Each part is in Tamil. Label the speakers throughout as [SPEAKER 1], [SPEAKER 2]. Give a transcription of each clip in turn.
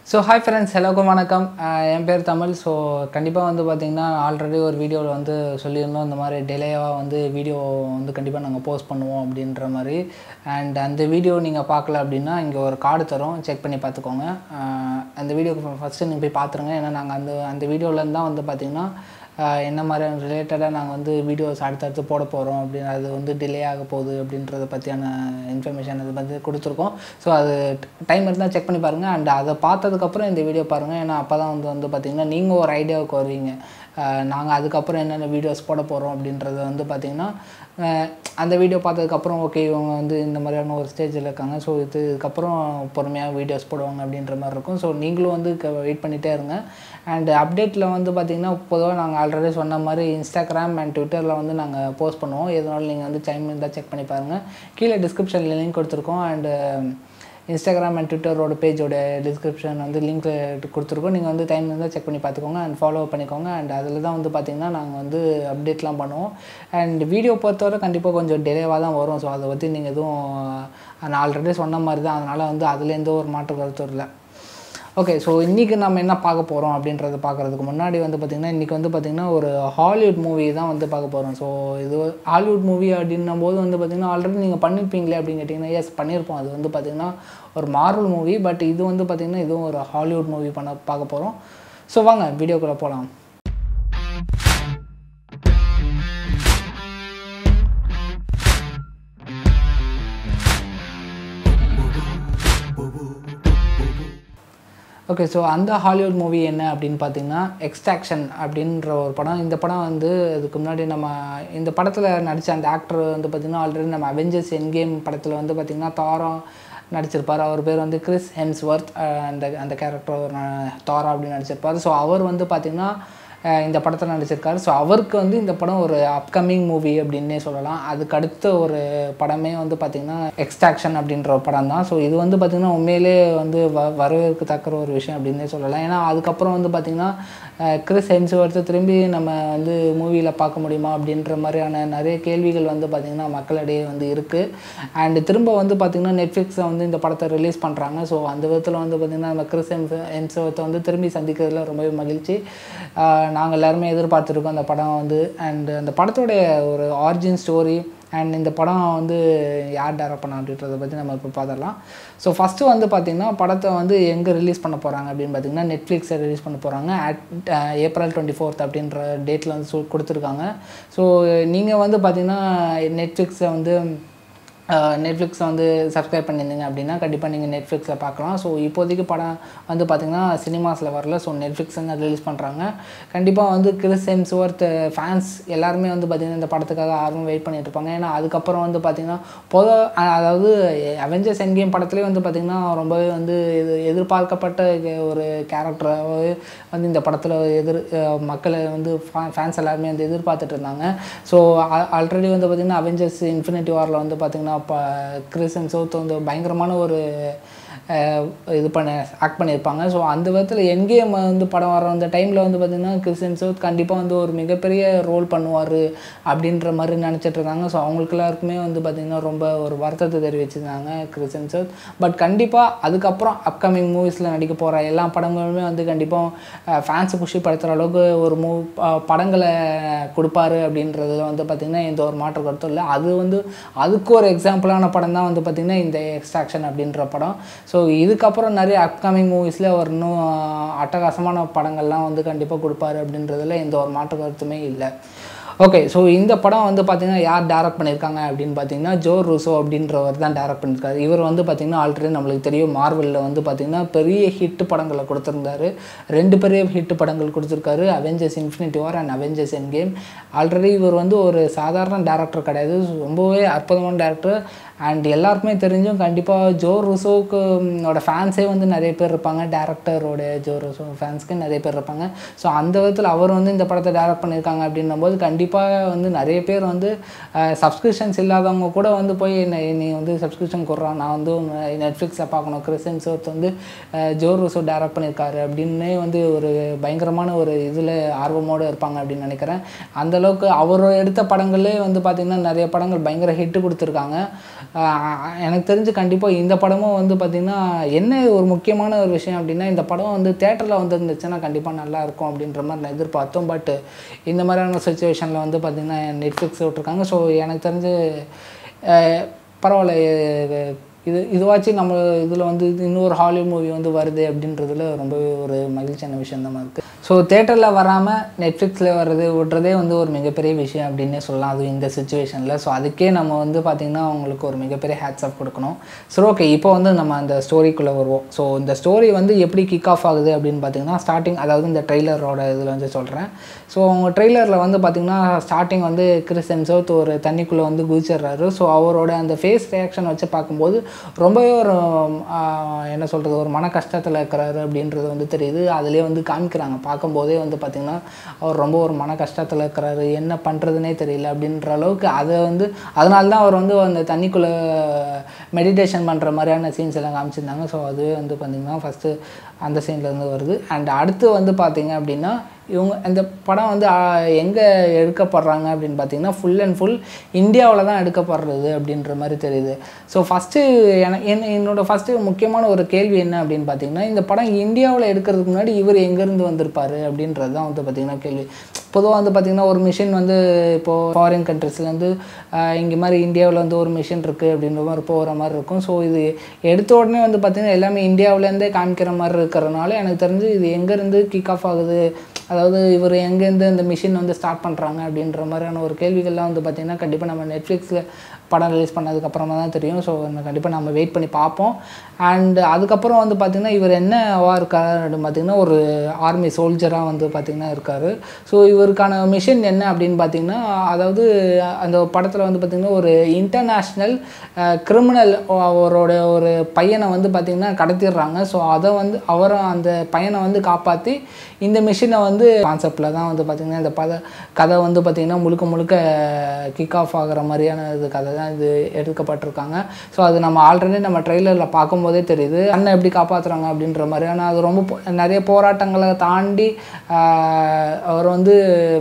[SPEAKER 1] ஸோ ஹாய் ஃப்ரெண்ட்ஸ் எல்லாருக்கும் வணக்கம் அஹ் என் பேர் தமிழ் ஸோ கண்டிப்பாக வந்து பார்த்திங்கன்னா ஆல்ரெடி ஒரு வீடியோவில் வந்து சொல்லியிருந்தோம் இந்த மாதிரி டிலேவாக வந்து வீடியோ வந்து கண்டிப்பாக நாங்கள் போஸ்ட் பண்ணுவோம் அப்படின்ற மாதிரி அண்ட் அந்த வீடியோ நீங்கள் பார்க்கல அப்படின்னா இங்கே ஒரு கார்டு தரோம் செக் பண்ணி பார்த்துக்கோங்க அஹ் அந்த வீடியோக்கு ஃபஸ்ட்டு நீங்கள் போய் பார்த்துருங்க ஏன்னா நாங்கள் அந்த அந்த வீடியோவிலேருந்து தான் வந்து பார்த்திங்கன்னா ஆஹ் என்ன மாதிரியான ரிலேட்டடாக நாங்கள் வந்து வீடியோஸ் அடுத்தடுத்து போட போகிறோம் அப்படின்னு அது வந்து டிலே ஆக போகுது அப்படின்றத பற்றியான இன்ஃபர்மேஷன் அது வந்து கொடுத்துருக்கோம் ஸோ அது டைம் இருந்தால் செக் பண்ணி பாருங்கள் அண்ட் அதை பார்த்ததுக்கப்புறம் இந்த வீடியோ பாருங்கள் ஏன்னா அப்போ தான் வந்து வந்து பார்த்திங்கன்னா நீங்கள் ஒரு ஐடியாவுக்கு வருவீங்க நாங்கள் அதுக்கப்புறம் என்னென்ன வீடியோஸ் போட போகிறோம் அப்படின்றத வந்து பார்த்திங்கன்னா ஆஹ் அந்த வீடியோ பார்த்ததுக்கப்புறம் ஓகே இவங்க வந்து இந்த மாதிரியான ஒரு ஸ்டேஜில் இருக்காங்க ஸோ இதுக்கப்புறம் பொறுமையாக வீடியோஸ் போடுவாங்க அப்படின்ற மாதிரி இருக்கும் ஸோ நீங்களும் வந்து வெயிட் பண்ணிகிட்டே இருங்க அண்ட் அப்டேட்டில் வந்து பார்த்திங்கன்னா பொதுவாக நாங்கள் ஆல்ரெடி சொன்ன மாதிரி இன்ஸ்டாகிராம் அண்ட் ட்விட்டரில் வந்து நாங்கள் போஸ்ட் பண்ணுவோம் எதனாலும் நீங்கள் வந்து டைம் இருந்தால் செக் பண்ணி பாருங்கள் கீழே டிஸ்கிரிப்ஷனில் லிங்க் கொடுத்துருக்கோம் அண்டு இன்ஸ்டாகிராம் அண்ட் ட்விட்டரோட பேஜோட டிஸ்கிரிப்ஷன் வந்து லிங்க் கொடுத்துருக்கோம் நீங்கள் வந்து டைம் இருந்தால் செக் பண்ணி பார்த்துக்கோங்க அண்ட் ஃபாலோ பண்ணிக்கோங்க அண்ட் அதில் தான் வந்து பார்த்திங்கன்னா நாங்கள் வந்து அப்டேட்லாம் பண்ணுவோம் அண்ட் வீடியோ பொறுத்தவரை கண்டிப்பாக கொஞ்சம் டிலேவாக தான் வரும் ஸோ அதை பற்றி நீங்கள் எதுவும் நான் ஆல்ரெடி சொன்ன மாதிரி தான் அதனால் வந்து அதுல எந்த ஒரு மாற்று கருத்தும் இல்லை ஓகே ஸோ இன்றைக்கி நம்ம என்ன பார்க்க போகிறோம் அப்படின்றத பார்க்குறதுக்கு முன்னாடி வந்து பார்த்திங்கன்னா இன்றைக்கி வந்து பார்த்திங்கன்னா ஒரு ஹாலிவுட் மூவி தான் வந்து பார்க்க போகிறோம் ஸோ இது ஹாலிவுட் மூவி அப்படின்னும் போது வந்து பார்த்திங்கன்னா ஆல்ரெடி நீங்கள் பண்ணியிருப்பீங்களே அப்படின்னு கேட்டிங்கன்னா எஸ் பண்ணியிருப்போம் அது வந்து பார்த்திங்கன்னா ஒரு மார்வல் மூவி பட் இது வந்து பார்த்திங்கன்னா இதுவும் ஒரு ஹாலிவுட் மூவி பண்ண பார்க்க போகிறோம் ஸோ வாங்க வீடியோக்குள்ளே போகலாம் ஓகே ஸோ அந்த ஹாலிவுட் மூவி என்ன அப்படின்னு பார்த்தீங்கன்னா எக்ஸ்ட்ராக்ஷன் அப்படின்ற ஒரு படம் இந்த படம் வந்து அதுக்கு முன்னாடி நம்ம இந்த படத்தில் நடித்த அந்த ஆக்டர் வந்து பார்த்திங்கன்னா ஆல்ரெடி நம்ம அவெஞ்சர்ஸ் என்கேம் படத்தில் வந்து பார்த்திங்கன்னா தாரம் நடிச்சிருப்பார் அவர் பேர் வந்து கிறிஸ் ஹெம்ஸ்வர்த் அந்த அந்த கேரக்டர் தாரா அப்படின்னு நடிச்சிருப்பார் ஸோ அவர் வந்து பார்த்திங்கன்னா இந்த படத்தில் நடிச்சிருக்காரு ஸோ அவருக்கு வந்து இந்த படம் ஒரு அப்கமிங் மூவி அப்படின்னே சொல்லலாம் அதுக்கு அடுத்த ஒரு படமே வந்து பார்த்திங்கன்னா எக்ஸ்ட்ராக்ஷன் அப்படின்ற ஒரு படம் தான் ஸோ இது வந்து பார்த்திங்கன்னா உண்மையிலே வந்து வ வரவேற்கத்தக்க ஒரு விஷயம் அப்படின்னே சொல்லலாம் ஏன்னா அதுக்கப்புறம் வந்து பார்த்திங்கன்னா கிறிஸ் ஹென்ஸ்வர்த்து திரும்பி நம்ம வந்து மூவியில் பார்க்க முடியுமா அப்படின்ற மாதிரியான நிறைய கேள்விகள் வந்து பார்த்திங்கன்னா மக்களிடையே வந்து இருக்குது அண்டு திரும்ப வந்து பார்த்திங்கன்னா நெட்ஃப்ளிக்ஸை வந்து இந்த படத்தை ரிலீஸ் பண்ணுறாங்க ஸோ அந்த விதத்தில் வந்து பார்த்திங்கன்னா நம்ம கிறிஸ் ஹென்ஸ் ஹென்ஸ்வர்த்தை வந்து திரும்பி சந்திக்கிறதுல ரொம்பவே மகிழ்ச்சி நாங்கள் எல்லாருமே எதிர்பார்த்துருக்கோம் அந்த படம் வந்து அண்ட் அந்த படத்தோடைய ஒரு ஆரிஜின் ஸ்டோரி அண்ட் இந்த படம் வந்து யார் டேரக்ட் பண்ண அப்படின்றத பற்றி நம்ம இப்போ பார்த்துடலாம் ஸோ ஃபஸ்ட்டு வந்து பார்த்திங்கன்னா படத்தை வந்து எங்கே ரிலீஸ் பண்ண போகிறாங்க அப்படின்னு பார்த்தீங்கன்னா நெட்ஃப்ளிக்ஸை ரிலீஸ் பண்ண போகிறாங்க அட் ஏப்ரல் டுவெண்ட்டி ஃபோர்த் அப்படின்ற டேட்டில் வந்து சொல் கொடுத்துருக்காங்க ஸோ நீங்கள் வந்து பார்த்திங்கன்னா நெட்ஃப்ளிக்ஸை வந்து நெட்ஃப்ளிக்ஸை வந்து சப்ஸ்கிரைப் பண்ணியிருந்தீங்க அப்படின்னா கண்டிப்பாக நீங்கள் நெட்ஃப்ளிக்ஸில் பார்க்கலாம் ஸோ இப்போதைக்கு படம் வந்து பார்த்திங்கன்னா சினிமாஸில் வரல ஸோ நெட்ஃப்ளிக்ஸ் வந்து ரிலீஸ் பண்ணுறாங்க கண்டிப்பாக வந்து கிறிஸ் ஹெம்ஸ்வர்த் ஃபேன்ஸ் எல்லாருமே வந்து பார்த்திங்கன்னா இந்த படத்துக்காக ஆர்வம் வெயிட் பண்ணிட்டு இருப்பாங்க ஏன்னா அதுக்கப்புறம் வந்து பார்த்திங்கன்னா பொது அதாவது அவெஞ்சர்ஸ் என்கேம் படத்துலேயே வந்து பார்த்திங்கன்னா ரொம்பவே வந்து இது எதிர்பார்க்கப்பட்ட ஒரு கேரக்டராகவே வந்து இந்த படத்தில் எதிர் மக்களை வந்து ஃபேன்ஸ் எல்லாருமே வந்து எதிர்பார்த்துட்டு இருந்தாங்க ஸோ ஆல்ரெடி வந்து பார்த்திங்கன்னா அவெஞ்சர்ஸ் இன்ஃபினிட்டி வாரில் வந்து பார்த்திங்கன்னா இப்போ கிறிஸ்டன் சவுத் வந்து பயங்கரமான ஒரு இது பண்ண ஆக்ட் பண்ணியிருப்பாங்க ஸோ அந்த விதத்தில் என்கேம் வந்து படம் வர அந்த டைமில் வந்து பார்த்திங்கன்னா கிறிஸ்டன் சவுத் கண்டிப்பாக வந்து ஒரு மிகப்பெரிய ரோல் பண்ணுவார் அப்படின்ற மாதிரி நினச்சிட்டு இருக்காங்க ஸோ அவங்களுக்கு எல்லாருக்குமே வந்து பார்த்திங்கன்னா ரொம்ப ஒரு வருத்தத்தை தெரிவிச்சிருந்தாங்க கிறிஸ்டன் சவுத் பட் கண்டிப்பாக அதுக்கப்புறம் அப்கமிங் மூவிஸில் நடிக்க போகிற எல்லா படங்களுமே வந்து கண்டிப்பாக ஃபேன்ஸை குஷிப்படுத்துகிற அளவுக்கு ஒரு மூ படங்களை கொடுப்பாரு அப்படின்றதுல வந்து பார்த்திங்கன்னா எந்த ஒரு மாற்று கருத்தும் இல்லை அது வந்து அதுக்கு ஒரு எக்ஸாம்பிளான படம் தான் வந்து பார்த்திங்கன்னா இந்த எக்ஸ்ட்ராக்ஷன் அப்படின்ற படம் ஸோ இதுக்கப்புறம் நிறைய அப்கமிங் மூவிஸில் ஒரு இன்னும் அட்டகாசமான படங்கள்லாம் வந்து கண்டிப்பாக கொடுப்பாரு அப்படின்றதுல எந்த ஒரு மாற்று கருத்துமே இல்லை ஓகே ஸோ இந்த படம் வந்து பார்த்திங்கன்னா யார் டேரக்ட் பண்ணியிருக்காங்க அப்படின்னு பார்த்தீங்கன்னா ஜோ ரூசோ அப்படின்றவர் தான் டேரக்ட் பண்ணியிருக்காரு இவர் வந்து பார்த்திங்கன்னா ஆல்ரெடி நம்மளுக்கு தெரியும் மார்வலில் வந்து பார்த்திங்கன்னா பெரிய ஹிட் படங்களை கொடுத்துருந்தாரு ரெண்டு பெரிய ஹிட் படங்கள் கொடுத்துருக்காரு Avengers Infinity War and Avengers Endgame already இவர் வந்து ஒரு சாதாரண டேரக்டர் கிடையாது ரொம்பவே அற்புதமான டேரக்டர் அண்ட் எல்லாருக்குமே தெரிஞ்சும் கண்டிப்பாக ஜோ ருசோக்கு ஓட ஃபேன்ஸே வந்து நிறைய பேர் இருப்பாங்க டேரக்டரோட ஜோ ருசோ ஃபேன்ஸ்க்கு நிறைய பேர் இருப்பாங்க ஸோ அந்த விதத்தில் அவர் வந்து இந்த படத்தை டேரக்ட் பண்ணியிருக்காங்க அப்படின்னும் போது கண்டிப்பாக வந்து நிறைய பேர் வந்து சப்ஸ்கிரிப்ஷன்ஸ் இல்லாதவங்க கூட வந்து போய் நீ வந்து சப்ஸ்கிரிப்ஷன் கொடுறான் நான் வந்து நெட்ஃப்ளிக்ஸில் பார்க்கணும் கிறிஸ்டன் சோர்த் வந்து ஜோ ருசோ டேரக்ட் பண்ணியிருக்காரு அப்படின்னே வந்து ஒரு பயங்கரமான ஒரு இதில் ஆர்வமோடு இருப்பாங்க அப்படின்னு நினைக்கிறேன் அந்தளவுக்கு அவர் எடுத்த படங்களே வந்து பார்த்திங்கன்னா நிறைய படங்கள் பயங்கர ஹிட்டு கொடுத்துருக்காங்க ஆஹ் எனக்கு தெரிஞ்சு கண்டிப்பாக இந்த படமும் வந்து பார்த்திங்கன்னா என்ன ஒரு முக்கியமான ஒரு விஷயம் அப்படின்னா இந்த படம் வந்து தேட்டரில் வந்துருந்துச்சுன்னா கண்டிப்பாக நல்லா இருக்கும் அப்படின்ற மாதிரி நான் எதிர்பார்த்தோம் பட் இந்த மாதிரியான சுச்சுவேஷனில் வந்து பார்த்திங்கன்னா நெட்ஃப்ளிக்ஸ் விட்ருக்காங்க ஸோ எனக்கு தெரிஞ்சு ஆஹ் பரவாயில்ல இது- இது இதுவாச்சும் நம்ம இதில் வந்து இது இன்னொரு ஹாலிவுட் மூவி வந்து வருது அப்படின்றதுல ரொம்பவே ஒரு மகிழ்ச்சியான விஷயம் தான் இருக்குது ஸோ தேட்டரில் வராமல் நெட்ஃப்ளிக்ஸில் வர்றது விட்றதே வந்து ஒரு மிகப்பெரிய விஷயம் அப்படின்னே சொல்லலாம் அதுவும் இந்த சுச்சுவேஷனில் ஸோ அதுக்கே நம்ம வந்து பார்த்திங்கன்னா அவங்களுக்கு ஒரு மிகப்பெரிய ஹேட்ஸ் ஆஃப் கொடுக்கணும் சரி ஓகே இப்போ வந்து நம்ம அந்த ஸ்டோரிக்குள்ளே வருவோம் ஸோ இந்த ஸ்டோரி வந்து எப்படி கிக் ஆஃப் ஆகுது அப்படின்னு பார்த்தீங்கன்னா ஸ்டார்டிங் அதாவது இந்த ட்ரெய்லரோட இதில் வந்து சொல்கிறேன் ஸோ அவங்க ட்ரெய்லரில் வந்து பார்த்திங்கன்னா ஸ்டார்டிங் வந்து கிறிஸ் எம்சவுத் ஒரு தண்ணிக்குள்ளே வந்து குதிச்சிடுறாரு ஸோ அவரோட அந்த ஃபேஸ் ரியாக்ஷன் வச்சு பார்க்கும்போது ரொம்பவே ஒரு ஆஹ், என்ன சொல்கிறது ஒரு மன கஷ்டத்தில் இருக்கிறாரு அப்படின்றது வந்து தெரியுது அதிலே வந்து காமிக்கிறாங்க பார்க்கும்போதே வந்து பார்த்திங்கன்னா அவர் ரொம்ப ஒரு மன கஷ்டத்தில் இருக்கிறாரு என்ன பண்ணுறதுனே தெரியல அப்படின்ற அளவுக்கு அதை வந்து அதனால தான் அவர் வந்து அந்த தண்ணிக்குள்ளே மெடிடேஷன் பண்ணுற மாதிரியான சீன்ஸ் எல்லாம் காமிச்சிருந்தாங்க ஸோ அதுவே வந்து பார்த்திங்கன்னா ஃபஸ்ட்டு அந்த சீன்லேருந்து வருது அண்ட் அடுத்து வந்து பார்த்தீங்க அப்படின்னா இவங்க இந்த படம் வந்து எங்கே எடுக்கப்படுறாங்க அப்படின்னு பார்த்தீங்கன்னா ஃபுல் அண்ட் ஃபுல் இந்தியாவில் தான் எடுக்கப்படுறது அப்படின்ற மாதிரி தெரியுது ஸோ ஃபஸ்ட்டு என என் என்னோடய ஃபஸ்ட்டு முக்கியமான ஒரு கேள்வி என்ன அப்படின்னு பார்த்தீங்கன்னா இந்த படம் இந்தியாவில் எடுக்கிறதுக்கு முன்னாடி இவர் எங்கேருந்து வந்திருப்பாரு அப்படின்றது தான் வந்து பார்த்திங்கன்னா கேள்வி பொதுவாக வந்து பார்த்திங்கன்னா ஒரு மிஷின் வந்து இப்போது ஃபாரின் கண்ட்ரிஸ்லேருந்து இங்கே மாதிரி இந்தியாவில் வந்து ஒரு மிஷின் இருக்குது அப்படின்ற மாதிரி போகிற மாதிரி இருக்கும் ஸோ இது எடுத்த உடனே வந்து பார்த்திங்கன்னா எல்லாமே இந்தியாவிலேருந்தே காமிக்கிற மாதிரி இருக்கிறனால எனக்கு தெரிஞ்சு இது எங்கேருந்து கிக் ஆஃப் ஆகுது அதாவது இவர் எங்கேருந்து இந்த மிஷின் வந்து ஸ்டார்ட் பண்ணுறாங்க அப்படின்ற மாதிரியான ஒரு கேள்விகள்லாம் வந்து பார்த்திங்கன்னா கண்டிப்பாக நம்ம நெட்ஃப்ளிக்ஸில் படம் ரிலீஸ் பண்ணதுக்கப்புறமா தான் தெரியும் ஸோ கண்டிப்பாக நம்ம வெயிட் பண்ணி பார்ப்போம் அண்ட் அதுக்கப்புறம் வந்து பார்த்திங்கன்னா இவர் என்னவா இருக்காரு அப்படின்னு பார்த்திங்கன்னா ஒரு ஆர்மி சோல்ஜராக வந்து பார்த்திங்கன்னா இருக்கார் ஸோ இவருக்கான மிஷன் என்ன அப்படின்னு பார்த்திங்கன்னா அதாவது அந்த படத்தில் வந்து பார்த்திங்கன்னா ஒரு இன்டர்நேஷ்னல் கிரிமினல் அவரோட ஒரு பையனை வந்து பார்த்திங்கன்னா கடத்திடுறாங்க ஸோ அதை வந்து அவரை அந்த பையனை வந்து காப்பாற்றி இந்த மிஷினை வந்து கான்செப்டில் தான் வந்து பார்த்திங்கன்னா இந்த பத கதை வந்து பார்த்திங்கன்னா முழுக்க முழுக்க கிக் ஆஃப் ஆகிற மாதிரியான இது கதை தான் இது எடுக்கப்பட்டிருக்காங்க ஸோ அது நம்ம ஆல்ரெடி நம்ம ட்ரெய்லரில் பார்க்கும்போதே தெரியுது அண்ணன் எப்படி காப்பாற்றுறாங்க அப்படின்ற மாதிரியான அது ரொம்ப போ- நிறைய போராட்டங்களை தாண்டி ஆஹ், அவர் வந்து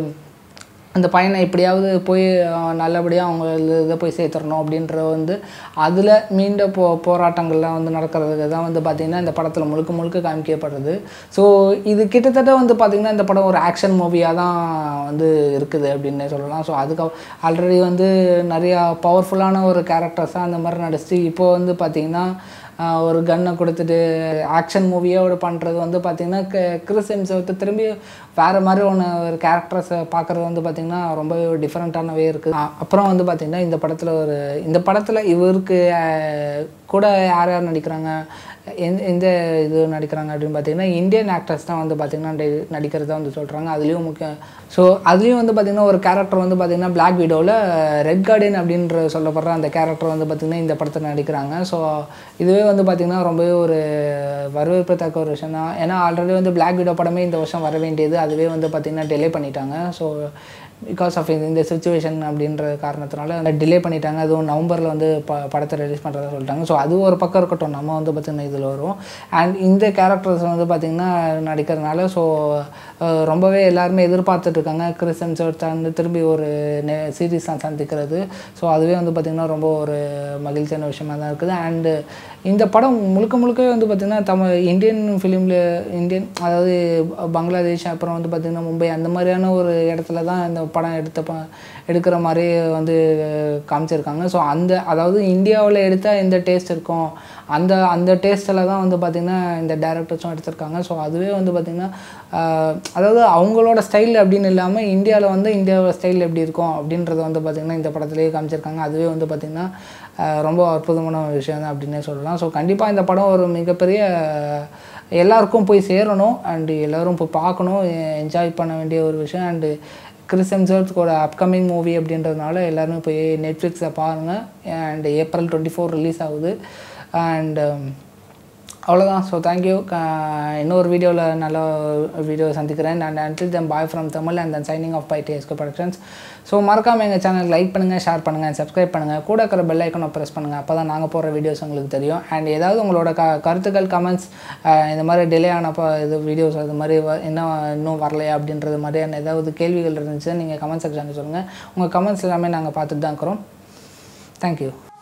[SPEAKER 1] அந்த பையனை எப்படியாவது போய் அஹ், நல்லபடியாக அவங்க இதை போய் சேர்த்துடணும் அப்படின்ற வந்து அதில் மீண்ட போ போராட்டங்கள்லாம் வந்து நடக்கிறதுக்கு தான் வந்து பார்த்திங்கன்னா இந்த படத்தில் முழுக்க முழுக்க காமிக்கப்படுறது ஸோ இது கிட்டத்தட்ட வந்து பார்த்திங்கன்னா இந்த படம் ஒரு ஆக்ஷன் மூவியாக தான் வந்து இருக்குது அப்படின்னே சொல்லலாம் ஸோ அதுக்கு ஆல்ரெடி வந்து நிறையா பவர்ஃபுல்லான ஒரு கேரக்டர்ஸாக அந்த மாதிரி நடிச்சு இப்போ வந்து பார்த்திங்கன்னா ஆஹ் ஒரு கன்னை கொடுத்துட்டு ஆக்ஷன் மூவியோட பண்ணுறது வந்து பார்த்திங்கன்னா கிறிஸ் எம்சவுத்து திரும்பி வேறு மாதிரி ஒன்று ஒரு கேரக்டர்ஸை பார்க்குறது வந்து பார்த்திங்கன்னா ரொம்ப டிஃப்ரெண்ட்டானவே இருக்குது அப்புறம் வந்து பார்த்திங்கன்னா இந்த படத்தில் ஒரு இந்த படத்தில் இவருக்கு ஆஹ் கூட யார் யார் நடிக்கிறாங்க எந்த எந்த இது நடிக்கிறாங்க அப்படின்னு பார்த்தீங்கன்னா இந்தியன் ஆக்டர்ஸ் தான் வந்து பார்த்திங்கன்னா நடி- நடிக்கிறதா வந்து சொல்கிறாங்க அதுலேயும் முக்கியம் ஸோ அதுலேயும் வந்து பார்த்திங்கன்னா ஒரு கேரக்டர் வந்து பார்த்திங்கன்னா பிளாக் வீடோவில் ரெட் கார்டியன் அப்படின்ற சொல்லப்படுற அந்த கேரக்டர் வந்து பார்த்திங்கன்னா இந்த படத்தில் நடிக்கிறாங்க ஸோ இதுவே வந்து பார்த்திங்கன்னா ரொம்பவே ஒரு வரவேற்பத்தக்க ஒரு விஷயம் தான் ஏன்னா ஆல்ரெடி வந்து பிளாக் வீடோ படமே இந்த வருஷம் வர வேண்டியது அதுவே வந்து பார்த்திங்கன்னா டிலே பண்ணிட்டாங்க ஸோ பிகாஸ் ஆஃப் இந்த சுச்சுவேஷன் அப்படின்ற காரணத்தினால டிலே பண்ணிட்டாங்க அதுவும் நவம்பரில் வந்து ப படத்தை ரிலீஸ் பண்ணுறதா சொல்லிட்டாங்க ஸோ அது ஒரு பக்கம் இருக்கட்டும் நம்ம வந்து பார்த்திங்கன்னா இதில் வரும் அண்ட் இந்த கேரக்டர்ஸ் வந்து பார்த்திங்கன்னா நடிக்கிறதுனால ஸோ ரொம்பவே எல்லாருமே எதிர்பார்த்துட்டு இருக்காங்க கிறிஸ் எம்சோர்த் வந்து திரும்பி ஒரு சீரீஸ் தான் சந்திக்கிறது ஸோ அதுவே வந்து பார்த்திங்கன்னா ரொம்ப ஒரு மகிழ்ச்சியான விஷயமா தான் இருக்குது அண்டு இந்த படம் முழுக்க முழுக்க வந்து பார்த்திங்கன்னா தமிழ் இந்தியன் ஃபிலிமில் இந்தியன் அதாவது பங்களாதேஷ் அப்புறம் வந்து பார்த்திங்கன்னா மும்பை அந்த மாதிரியான ஒரு இடத்துல தான் இந்த படம் எடுத்த ப எடுக்கிற மாதிரி வந்து காமிச்சிருக்காங்க ஸோ அந்த அதாவது இந்தியாவில் எடுத்தால் எந்த டேஸ்ட் இருக்கும் அந்த அந்த டேஸ்ட்டில் தான் வந்து பார்த்திங்கன்னா இந்த டேரக்டர்ஸும் எடுத்திருக்காங்க ஸோ அதுவே வந்து பார்த்திங்கன்னா ஆஹ், அதாவது அவங்களோட ஸ்டைல் அப்படின்னு இல்லாமல் இந்தியாவில் வந்து இந்தியாவோட ஸ்டைல் எப்படி இருக்கும் அப்படின்றத வந்து பார்த்திங்கன்னா இந்த படத்துலேயே காமிச்சிருக்காங்க அதுவே வந்து பார்த்திங்கன்னா ஆஹ், ரொம்ப அற்புதமான ஒரு விஷயம் தான் அப்படின்னே சொல்லலாம் ஸோ கண்டிப்பாக இந்த படம் ஒரு மிகப்பெரிய எல்லாருக்கும் போய் சேரணும் அண்டு எல்லோரும் போய் பார்க்கணும் என்ஜாய் பண்ண வேண்டிய ஒரு விஷயம் அண்டு கிறிஸ் எம்சர்த்துக்கோட அப்கமிங் மூவி அப்படின்றதுனால எல்லாருமே போய் நெட்ஃப்ளிக்ஸில் பாருங்கள் and April twenty four release ஆகுது அண்ட் அவ்வளோதான் ஸோ தேங்க்யூ இன்னொரு வீடியோவில் நல்ல வீடியோ சந்திக்கிறேன் and until then bye from Tamil and then signing off by டேஸ்கோ ப்ரொடக்ஷன்ஸ் ஸோ மறக்காமல் எங்கள் சேனல் லைக் பண்ணுங்கள் ஷேர் பண்ணுங்கள் சப்ஸ்கிரைப் பண்ணுங்கள் கூட இருக்கிற பெல் ஐக்கனை ப்ரெஸ் பண்ணுங்கள் அப்போ தான் நாங்கள் போடுற வீடியோஸ் உங்களுக்கு தெரியும் அண்ட் ஏதாவது உங்களோட க கருத்துக்கள் கமெண்ட்ஸ் இந்த மாதிரி டிலே ஆனப்போ இது வீடியோஸ் அது மாதிரி வ- என்ன இன்னும் வரலையா அப்படின்றது மாதிரியான ஏதாவது கேள்விகள் இருந்துச்சுன்னா நீங்கள் கமெண்ட் செக்ஷனில் சொல்லுங்கள் உங்கள் கமெண்ட்ஸ் எல்லாமே நாங்கள் பார்த்துட்டு தான் இருக்கிறோம் தேங்க்யூ